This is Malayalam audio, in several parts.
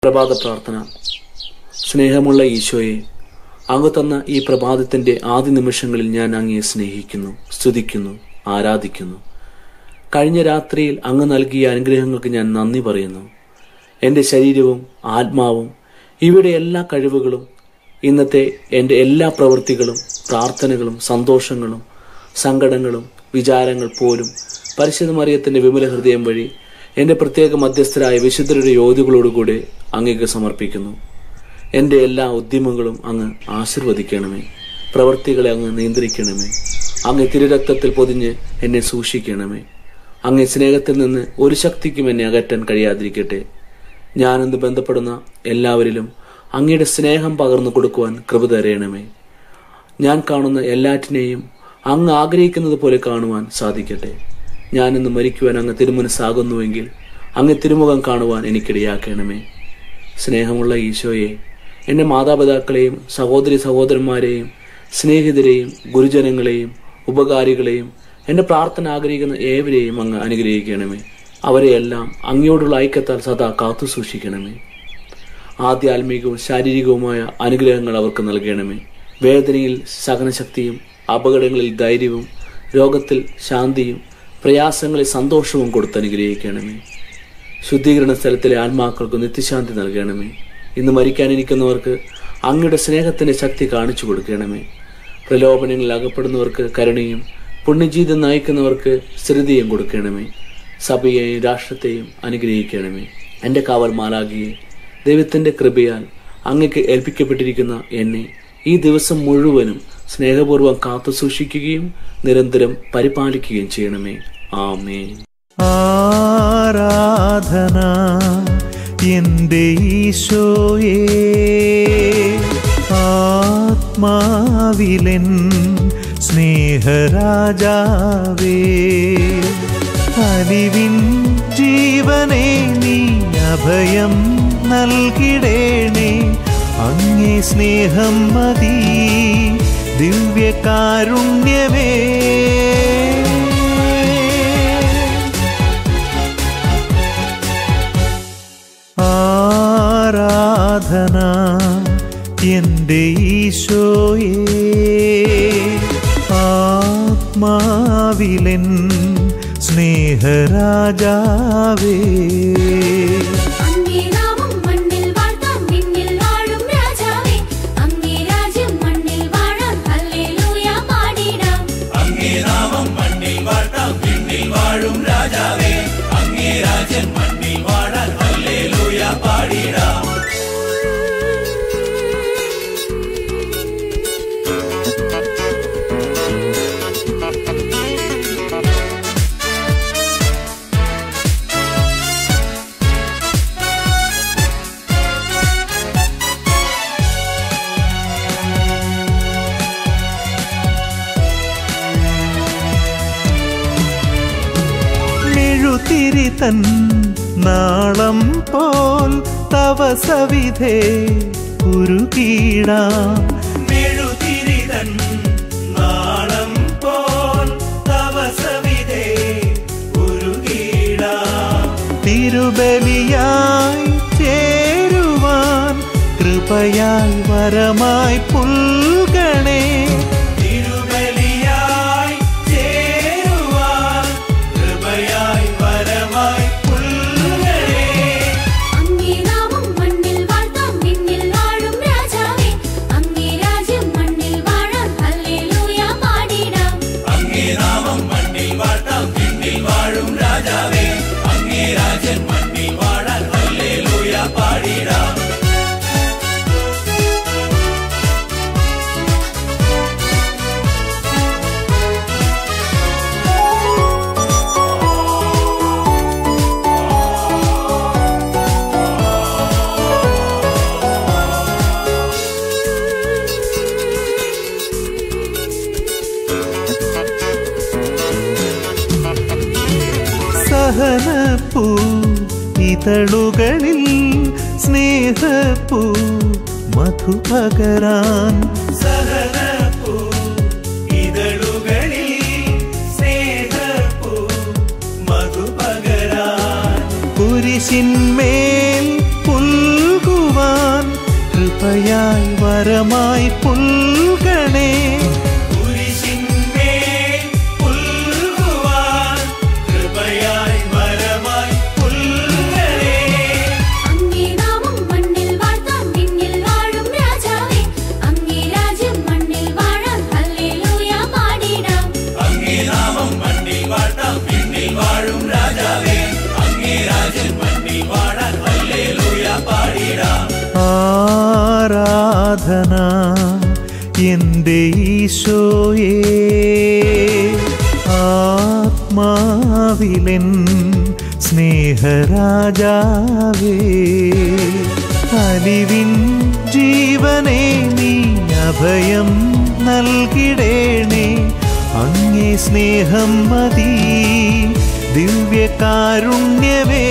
പ്രഭാത പ്രാർത്ഥന സ്നേഹമുള്ള ഈശോയെ അങ്ങ് തന്ന ഈ പ്രഭാതത്തിന്റെ ആദ്യ നിമിഷങ്ങളിൽ ഞാൻ അങ്ങയെ സ്നേഹിക്കുന്നു സ്തുതിക്കുന്നു ആരാധിക്കുന്നു കഴിഞ്ഞ രാത്രിയിൽ അങ്ങ് നൽകിയ അനുഗ്രഹങ്ങൾക്ക് ഞാൻ നന്ദി പറയുന്നു എൻ്റെ ശരീരവും ആത്മാവും ഇവയുടെ എല്ലാ കഴിവുകളും ഇന്നത്തെ എൻ്റെ എല്ലാ പ്രവൃത്തികളും പ്രാർത്ഥനകളും സന്തോഷങ്ങളും സങ്കടങ്ങളും വിചാരങ്ങൾ പോലും പരിശുദ്ധ മറിയത്തിന്റെ വിമല ഹൃദയം വഴി എൻ്റെ പ്രത്യേക മധ്യസ്ഥരായ വിശുദ്ധരുടെ യോധികളോടുകൂടെ അങ്ങേക്ക് സമർപ്പിക്കുന്നു എൻ്റെ എല്ലാ ഉദ്യമങ്ങളും അങ്ങ് ആശീർവദിക്കണമേ പ്രവൃത്തികളെ അങ്ങ് നിയന്ത്രിക്കണമേ അങ്ങ് തിരുരക്തത്തിൽ പൊതിഞ്ഞ് എന്നെ സൂക്ഷിക്കണമേ അങ്ങേ സ്നേഹത്തിൽ നിന്ന് ഒരു ശക്തിക്കും എന്നെ അകറ്റാൻ കഴിയാതിരിക്കട്ടെ ഞാനെന്ന് ബന്ധപ്പെടുന്ന എല്ലാവരിലും അങ്ങയുടെ സ്നേഹം പകർന്നു കൊടുക്കുവാൻ കൃപ തരയണമേ ഞാൻ കാണുന്ന എല്ലാറ്റിനെയും അങ്ങ് ആഗ്രഹിക്കുന്നത് പോലെ കാണുവാൻ സാധിക്കട്ടെ ഞാനിന്ന് മരിക്കുവാൻ അങ്ങ് തിരുമനസ്സാകുന്നുവെങ്കിൽ അങ്ങ് തിരുമുഖം കാണുവാൻ എനിക്കിടയാക്കണമേ സ്നേഹമുള്ള ഈശോയെ എൻ്റെ മാതാപിതാക്കളെയും സഹോദരി സഹോദരന്മാരെയും സ്നേഹിതരെയും ഗുരുജനങ്ങളെയും ഉപകാരികളെയും എൻ്റെ പ്രാർത്ഥന ആഗ്രഹിക്കുന്ന ഏവരെയും അങ്ങ് അനുഗ്രഹിക്കണമേ അവരെയെല്ലാം അങ്ങയോടുള്ള ഐക്യത്താൽ സദാ കാത്തു സൂക്ഷിക്കണമേ ആധ്യാത്മികവും ശാരീരികവുമായ അനുഗ്രഹങ്ങൾ അവർക്ക് നൽകണമേ വേദനയിൽ സഹനശക്തിയും അപകടങ്ങളിൽ ധൈര്യവും രോഗത്തിൽ ശാന്തിയും പ്രയാസങ്ങളിൽ സന്തോഷവും കൊടുത്ത് അനുഗ്രഹിക്കണമേ ശുദ്ധീകരണ സ്ഥലത്തിലെ ആത്മാക്കൾക്ക് നിത്യശാന്തി നൽകണമേ ഇന്ന് മരിക്കാനിരിക്കുന്നവർക്ക് അങ്ങയുടെ സ്നേഹത്തിന്റെ ശക്തി കാണിച്ചു കൊടുക്കണമേ പ്രലോഭനങ്ങളിൽ അകപ്പെടുന്നവർക്ക് കരുണയും പുണ്യജീവിതം നയിക്കുന്നവർക്ക് സ്ഥിരതയും കൊടുക്കണമേ സഭയെയും രാഷ്ട്രത്തെയും അനുഗ്രഹിക്കണമേ എൻ്റെ കാവൽ മാലാകിയെ ദൈവത്തിന്റെ കൃപയാൽ അങ്ങക്ക് ഏൽപ്പിക്കപ്പെട്ടിരിക്കുന്ന എന്നെ ഈ ദിവസം മുഴുവനും സ്നേഹപൂർവ്വം കാത്തു സൂക്ഷിക്കുകയും നിരന്തരം പരിപാലിക്കുകയും ചെയ്യണമേ ആമേൻ ആരാധന എൻ്റെ ഈശോയേ ആത്മാവിലൻ സ്നേഹരാജാവേ അലിവിൻ ജീവനെ നീ അഭയം നൽകിടേണേ അങ്ങേ സ്നേഹം മതി ദിവ്യകാരുണ്യമേ ആരാധന എൻ്റെ ഈശോയേ ആത്മാവിലൻ സ്നേഹരാജാവേ അങ്ങേ നാമം മണ്ണിൽ വാഴ്ത്താം വിണ്ണിൽ വാഴും രാജാവേ അങ്ങേ രാജ്യം മണ്ണിൽ വാഴാം ഹല്ലേലൂയ പാടിടാം മെഴുതിരി തൻ നാളം പോൽ തവ സവിധേ ഉരുകീടാം മെഴുതിരി തൻ നാളം പോൽ തവ സവിധേ ഉരുകീടാം തിരുബലിയായി ചേരുവാൻ കൃപയായി വരമായി പുൽകണേ തിരുബലിയായി ചേരുവാൻ കൃപയായി വരമായി പുൽകണേ അങ്ങേ നാമം മണ്ണിൽ വാഴ്ത്താം വിണ്ണിൽ വാഴും രാജാവേ അങ്ങേ രാജ്യം മണ്ണിൽ വാഴാം ഹല്ലേലൂയ പാടിടാം സഹനപ്പൂ ഇതളുകളിൽ സ്നേഹപ്പൂ മധുപകരാൻ സഹനപ്പൂ ഇതളുകളിൽ സ്നേഹപ്പൂ മധുപകരാൻ കുരിശിന്മേൽ പുൽക കൃപയായി വരമായി പുൽകണേ കുരിശിന്മേൽ പുൽകുവാൻ കൃപയായി വരമായി പുൽകണേ അങ്ങേ നാമം മണ്ണിൽ വാഴ്ത്താം വിണ്ണിൽ വാഴും രാജാവേ അങ്ങേ രാജ്യം മണ്ണിൽ വാഴാൻ ഹല്ലേലൂയ പാടിടാം അങ്ങേ നാമം മണ്ണിൽ വാഴ്ത്താം പിന്നിൽ വാഴും രാജാവേ അങ്ങേ രാജ്യം മണ്ണിൽ വാഴാൻ ഹല്ലേലൂയ പാടിടാം ആരാധന എൻ്റെ ഈശോയേ ആത്മാവിലൻ സ്നേഹരാജാവേ അലിവിൻ ജീവനെ നീ അഭയം നൽകിടേണേ അങ്ങേ സ്നേഹം മതി ദിവ്യകാരുണ്യമേ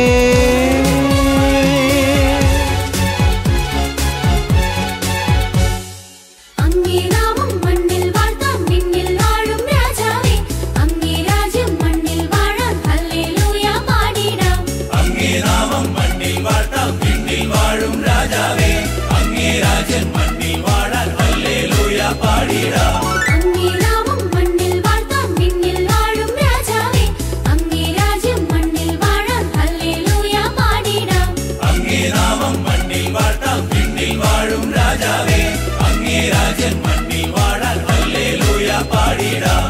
അങ്ങേ നാമം മണ്ണിൽ വാഴ്ത്താം വിണ്ണിൽ വാഴും രാജാവേ അങ്ങേ രാജ്യം മണ്ണിൽ വാഴാൻ ഹല്ലേലൂയ പാടിടാം അങ്ങേ നാമം മണ്ണിൽ വാഴ്ത്താം പിന്നിൽ വാഴും രാജാവേ അങ്ങേ രാജ്യം മണ്ണിൽ വാഴാൻ ഹല്ലേലൂയ പാടിടാം അങ്ങേ നാമം മണ്ണിൽ വാഴ്ത്താം വിണ്ണിൽ വാഴും രാജാവേ അങ്ങേ രാജ്യം മണ്ണിൽ വാഴാൻ ഹല്ലേലൂയ പാടിടാം അങ്ങേ നാമം മണ്ണിൽ വാഴ്ത്താം പിന്നിൽ വാഴും രാജാവേ അങ്ങേ രാജ്യം മണ്ണിൽ വാഴാൻ ഹല്ലേലൂയ പാടിടാം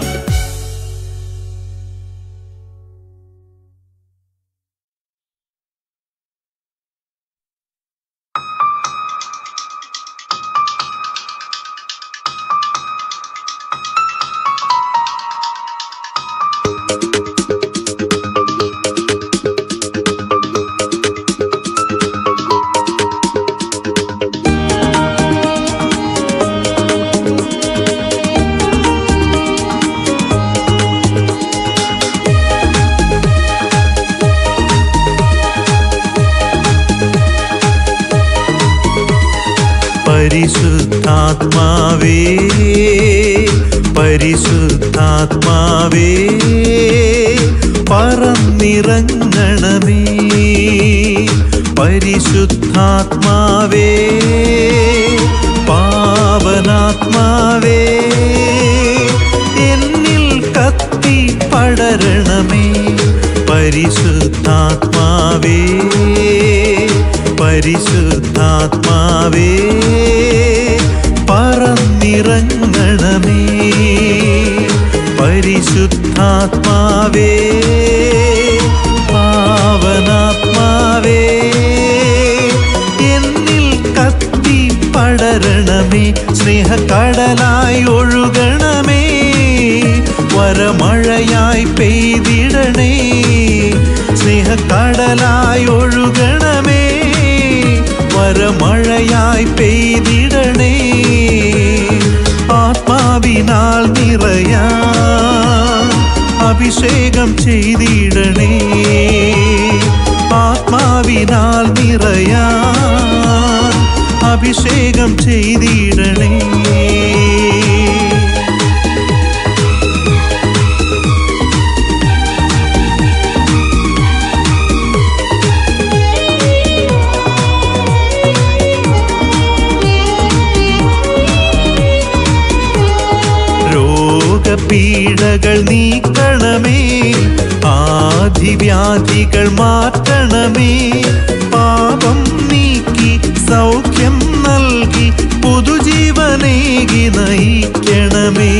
പരിശുദ്ധാത്മാവേ പരിശുദ്ധാത്മാവേ പറന്നിറങ്ങണമേ പരിശുദ്ധാത്മാവേ പാവനാത്മാവേ എന്നിൽ കത്തി പടരണമേ പരിശുദ്ധാത്മാവേ പരിശുദ്ധാത്മാവേ പറന്നിറങ്ങണമേ പരിശുദ്ധാത്മാവേ പാവനാത്മാവേ എന്നിൽ കത്തി പടരണമേ സ്നേഹക്കടലായി ഒഴുകണമേ വരമഴയായി പെയ്തിടണേ സ്നേഹക്കടലായി ഒഴുകണമേ വരമഴയായി പെയ്തിടണേ ആത്മാവിനാൽ നിറയാ അഭിഷേകം ചെയ്തിടണേ ആത്മാവിനാൽ നിറയാ അഭിഷേകം ചെയ്തിടണേ രോഗപീഠകൾ നീക്കണമേ ആധിവ്യാധികൾ മാറ്റണമേ പാപം നീക്കി സൗഖ്യം നൽകി പുതുജീവനേകി നയിക്കണമേ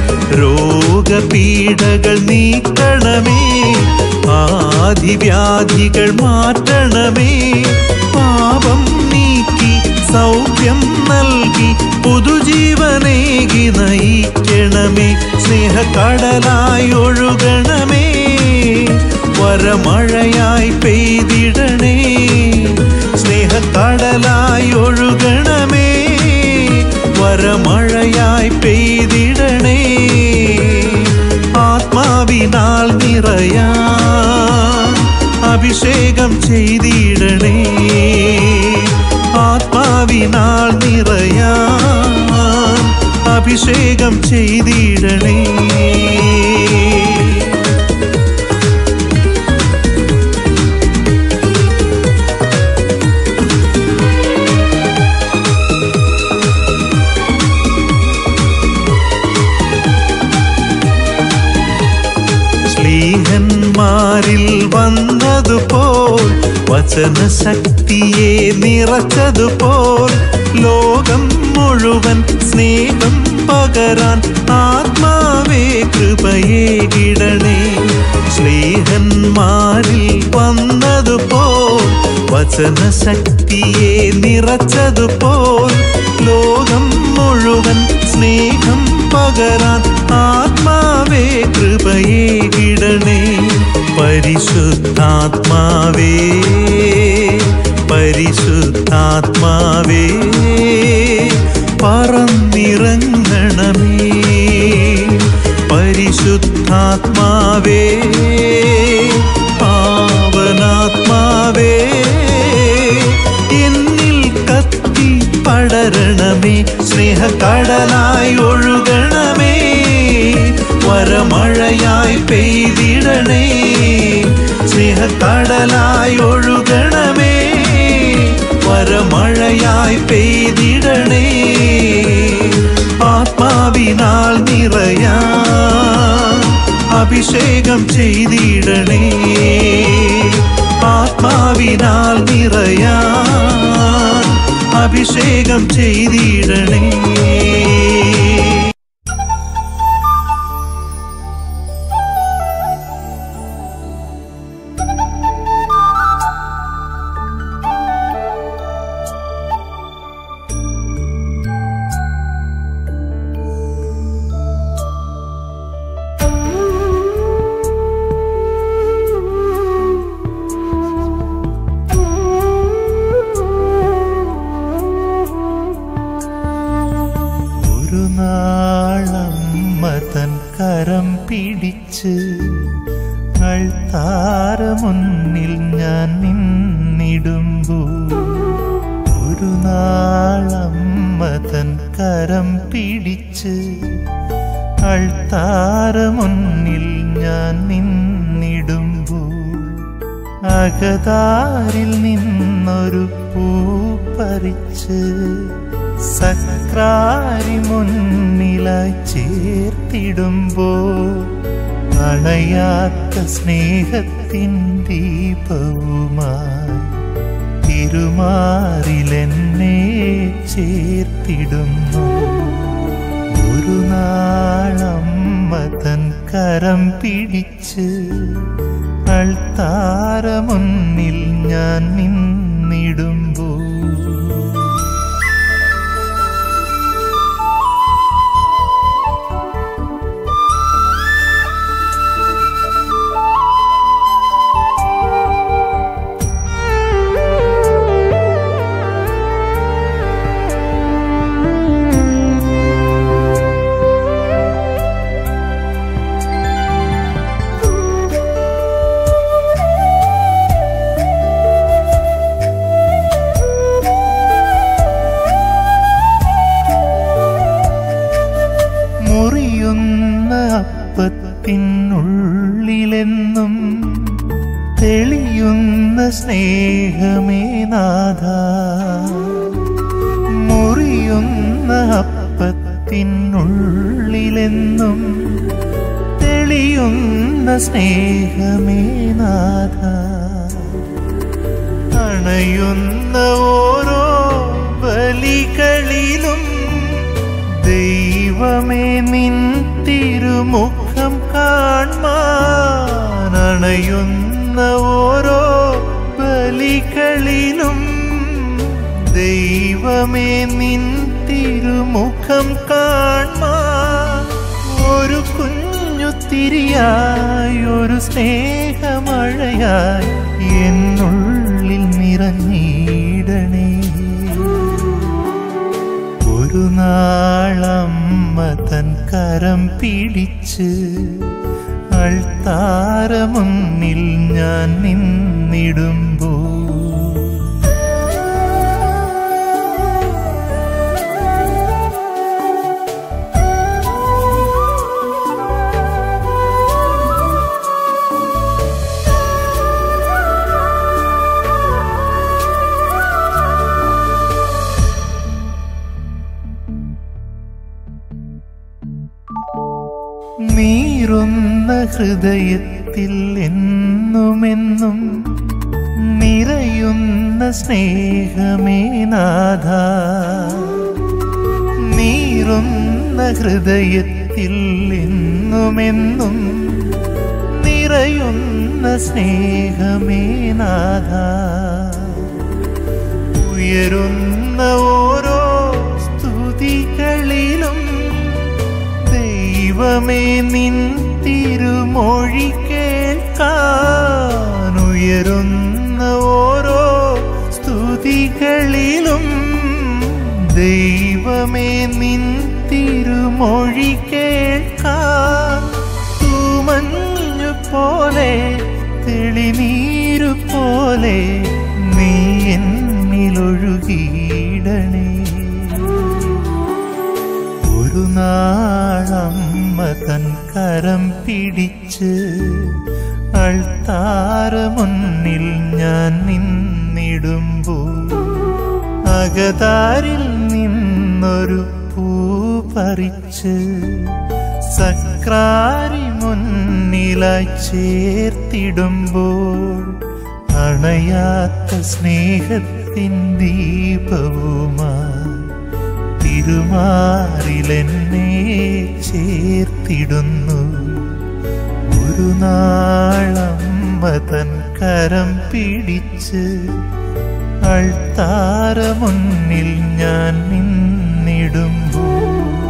രോഗപീഠകൾ നീക്കണമേ ആധിവ്യാധികൾ മാറ്റണമേ പാപം നീക്കി സൗഖ്യം നൽകി പുതുജീവനേകി നയിക്കണമേ സ്നേഹക്കടലായി ഒഴുകണമേ വരമഴയായി പെയ്തിടണേ സ്നേഹക്കടലായി ഒഴുകണമേ വരമഴയായി പെയ്തിടണേ ആത്മാവിനാൽ നിറയാ അഭിഷേകം ചെയ്തിടണേ ആത്മാവിനാൽ നിറയാ അഭിഷേകം ചെയ്തിടണേ മാറിൽ വന്നതുപോൽ വചനശക്തിയെ നിറച്ചതുപോൽ ലോകം മുഴുവൻ സ്നേഹം പകരാൻ ആത്മാവേ കൃപയെ കിടണേ സ്നേഹന്മാരിൽ വന്നതുപോൽ വചനശക്തിയെ നിറച്ചതുപോൽ ലോകം മുഴുവൻ സ്നേഹം പകരാൻ ആത്മാവേ കൃപയെ കിടണേ പരിശുദ്ധാത്മാവേ പരിശുദ്ധാത്മാവേ പറന്നിറങ്ങണമേ പരിശുദ്ധാത്മാവേ പാവനാത്മാവേ എന്നിൽ കത്തി പടരണമേ സ്നേഹക്കടലായി ഒഴുകണമേ വരമഴയായി പെയ്തിടണേ സ്നേഹക്കടലായി ഒഴുകണമേ വരമഴയായി പെയ്തിടണേ ആത്മാവിനാൽ നിറയാ അഭിഷേകം ചെയ്തിടണേ ആത്മാവിനാൽ നിറയാ അഭിഷേകം ചെയ്തിടണേ ഒരു നാളമ്മ തൻ കരം പിടിച്ച് അൾത്താര മുന്നിൽ ഞാൻ നിന്നിടുമ്പോ ഒരു നാളമ്മ തൻ കരം പിടിച്ച് അൾത്താര മുന്നിൽ ഞാൻ നിന്നിടുമ്പോ അകതാരിൽ നിന്നൊരു പൂ പറിച്ച് സക്രാരി മുന്നിലായി ചേർത്തിടുമ്പോ അണയാത്ത സ്നേഹത്തിൻ ദീപവുമായി തിരുമാറിലെന്നെ ചേർത്തിടുന്നു ഒരു നാളമ്മ തൻ കരം പിടിച്ച് അൾത്താര മുന്നിൽ ഞാൻ നിന്നിടുമ്പോ മുറിയുന്ന അപ്പത്തിനുള്ളിലെന്നും തെളിയുന്ന സ്നേഹമേ നാഥ മുറിയുന്ന അപ്പത്തിനുള്ളിലെന്നും തെളിയുന്ന സ്നേഹമേ നാഥ അണയുന്ന ഓരോ ബലികളിലും ദൈവമേ നിൻ തിരുമുഖം കാൺമാൻ അണയുന്ന ഓരോ ബലികളിലും ദൈവമേ നിൻ തിരുമുഖം കാൺമാൻ ഒരു കുഞ്ഞു തിരിയായി ഒരു സ്നേഹമഴയായി എന്നുള്ളിൽ നിറഞ്ഞിടണേ ഒരു നാളമ്മ തൻ കരം പിടിച്ച് അൾത്താര മുന്നിൽ ഞാൻ നിന്നിടുമ്പോ നീറുന്ന ഹൃദയത്തിൻ ഹൃദയത്തിൽ എന്നുമെന്നും നിറയുന്ന സ്നേഹമേ നാഥ നീറുന്ന ഹൃദയത്തിൽ എന്നുമെന്നും നിറയുന്ന സ്നേഹമേ നാഥ ഉയരുന്ന ഓരോ സ്തുതികളിലും ദൈവമേ നിൻ തിരുമൊഴി കേൾക്കാൻ ഉയരുന്ന ഓരോ സ്തുതികളിലും ദൈവമേ നിൻ തിരുമൊഴി കേൾക്കാൻ തൂമഞ്ഞു പോലെ തെളിനീരു പോലെ നീ എന്നിലൊഴുകിയിടണേ ഒരു നാളമ്മ തൻ കരം പിടിച്ച് അൾത്താര മുന്നിൽ ഞാൻ നിന്നിടുമ്പോൾ അകതാരിൽ നിന്നൊരു പൂ പറിച്ച് സക്രാരി മുന്നിലായി ചേർത്തിടുമ്പോൾ അണയാത്ത സ്നേഹത്തിൻ ദീപവുമായി തിരുമാറിലെന്നെ ചേർത്തിടുന്നു ഒരു നാളമ്മ തൻ കരം പിടിച്ച് അൾത്താര മുന്നിൽ ഞാൻ നിന്നിടുമ്പോൾ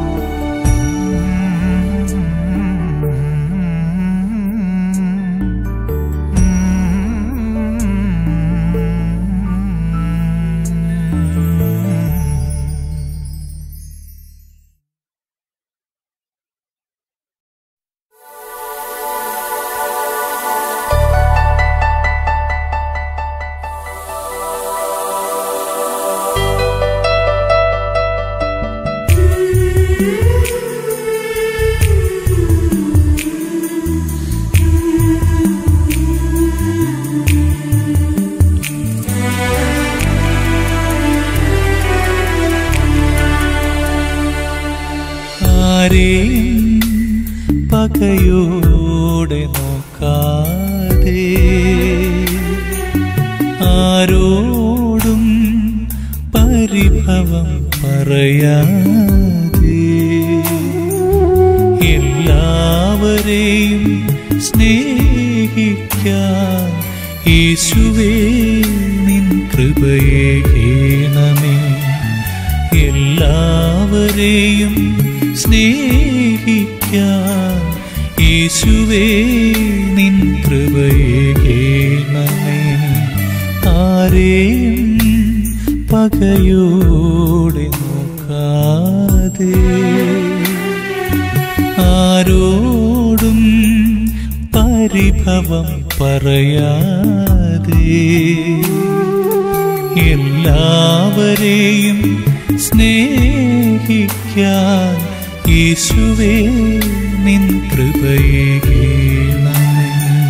ആരെയും പകയോടെ നോക്കാതെ ആരോടും പരിഭവം പറയാതെ എല്ലാവരെയും സ്നേഹിക്കാൻ യേശുവേ നിൻ കൃപയെ കേണമേ എല്ലാവരെയും സ്നേഹിക്കാൻ യേശുവേ നിൻ കൃപയെ കേണമേ ആരെയും പകയോടെ നോക്കാതെ ആരോടും പരിഭവം പറയാതെ എല്ലാവരെയും സ്നേഹിക്കാൻ യേശുവേ നിൻ കൃപയെ കേണമേ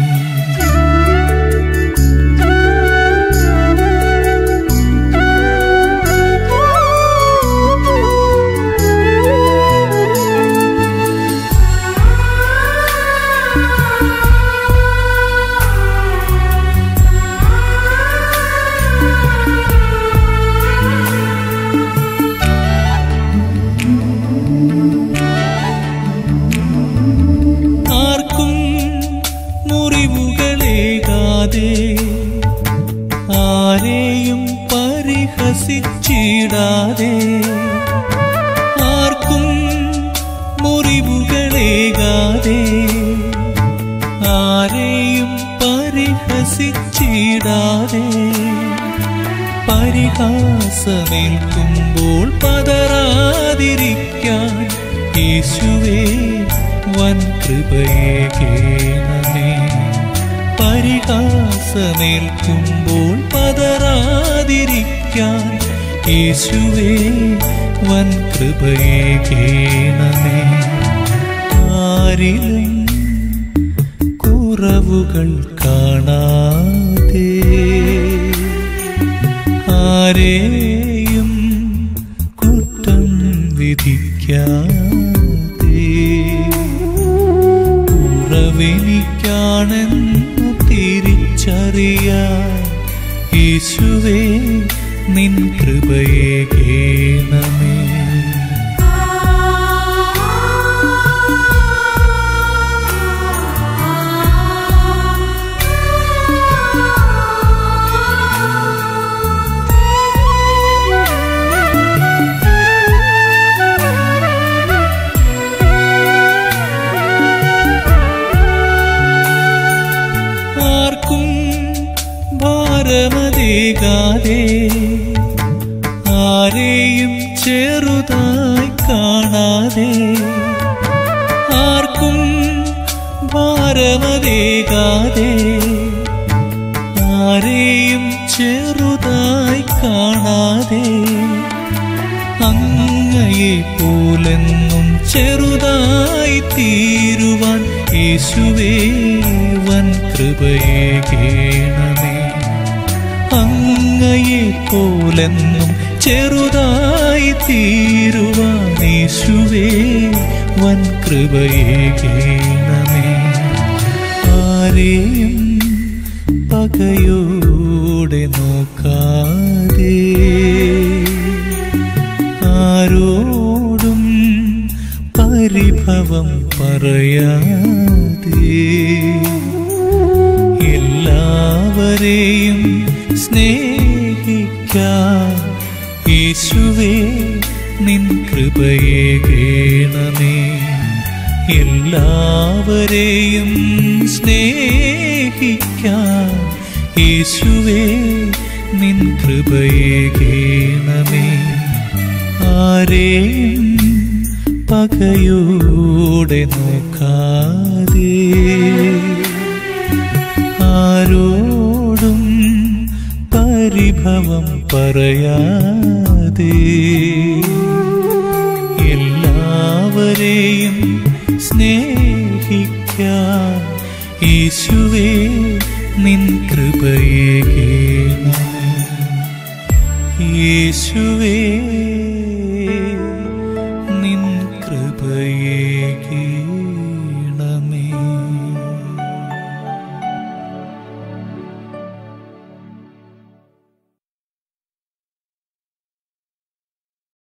ആർക്കും മുറിവുകളേകാതെ ആരെയും പരിഹസിച്ചിടാതെ ആർക്കും മുറിവുകളേകാതെ ആരെയും പരിഹസിച്ചിടാതെ പരിഹാസമേൽക്കുമ്പോൾ പതറാതിരിക്കാൻ യേശുവേ വൻ കൃപയെ കേണമേ പരിഹാസമേൽക്കുമ്പോൾ പതറാതിരിക്കാൻ യേശുവേ വൻ കൃപയെ കേണമേ ആരിലും കുറവുകൾ കാണാതെ ആരെയും കുറ്റം വിധിക്കാതെ ഉറവെനിക്കാണെന്ന് യേശുവേ നിൻ കൃപയെ കേണമേ ആർക്കും ഭാരമതേകാതെ ആരെയും ചെറുതായി കാണാതെ ആർക്കും ഭാരമതേകാതെ ആരെയും ചെറുതായി കാണാതെ അങ്ങയെ പോലെന്നും ചെറുതായി തീരുവാൻ യേശുവേ വൻ കൃപയെ കേണമേ അങ്ങയെ പോലെന്നും ചെറുതായി തീരുവാൻ യേശുവേ വൻ കൃപയെ കേണമേ ആരെയും പകയോടെ നോക്കാതെ ആരോടും പരിഭവം പറയാതെ എല്ലാവരെയും സ്നേഹിക്കാൻ യേശുവേ നിൻ കൃപയെ കേണമേ എല്ലാവരെയും സ്നേഹിക്കാൻ യേശുവേ നിൻ കൃപയെ കേണമേ ആരെയും പകയോടെ നോക്കാതെ ആരോടും പരിഭവം പറയാതെ എല്ലാവരെയും സ്നേഹിക്കാൻ യേശുവേ നിൻ കൃപയെ കേണമേ യേശുവേ നിൻ കൃപയെ കേണമേ